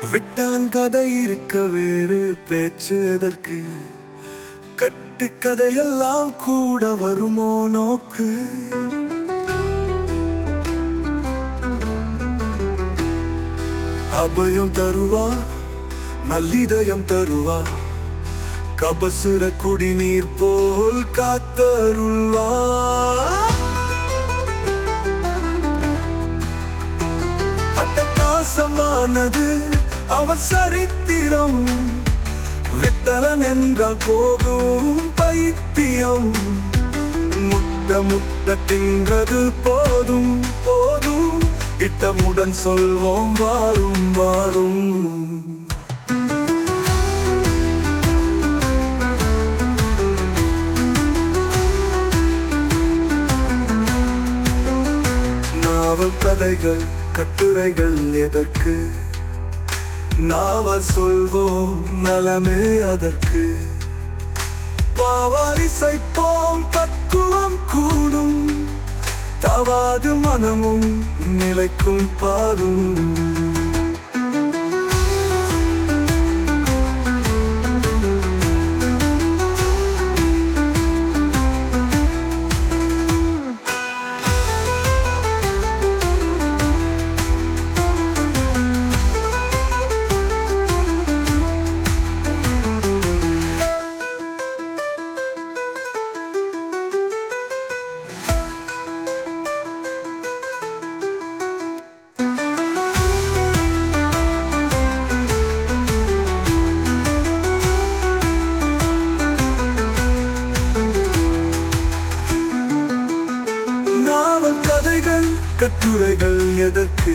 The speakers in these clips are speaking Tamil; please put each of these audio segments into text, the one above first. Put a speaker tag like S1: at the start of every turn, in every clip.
S1: விட்டான் கதை இருக்க வேறு பேச்சு எதற்கு கட்டு கதையெல்லாம் கூட வருமோ நோக்கு அபயம் தருவா நல்லிதயம் தருவா கபசுர குடிநீர் போல் காத்தருள்வா அட்டகாசமானது அவர் சரித்திரம் வித்தலன் என்றால் போதும் பைத்தியம் முட்ட முட்ட தின்றது போதும் போதும் இட்டமுடன் சொல்வோம் வாரும் வாரும் நாவல் கதைகள் கட்டுரைகள் எதற்கு நாவல் சொல்வோம் நலமே அதற்கு பாவாரிசைப்போம் பக்குவம் கூடும் தவாது மனமும் நிலைக்கும் பாடும் நாவல் கதைகள் கட்டுரைகள் எதற்கு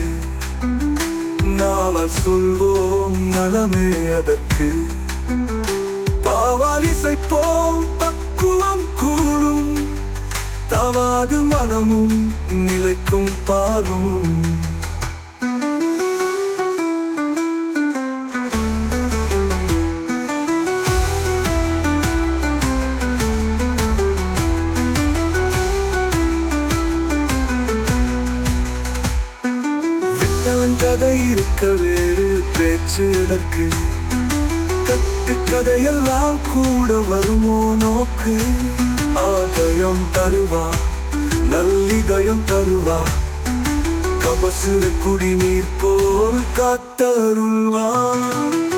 S1: நாவல் சொல்வோம் நலமே அதற்கு பாவாலிசைப்போம் பக்குவம் கூடும் தவாது மனமும் நிலைக்கும் பாரும் விட்டவன் கதை இருக்க வேறு பேச்சு எதற்கு கட்டு கதையெல்லாம் கூட வருமோ நோக்கு ஆதயம் தருவா நல்லிதயம் தருவா கபசுர குடிநீர் போல் காத்தருள்வான்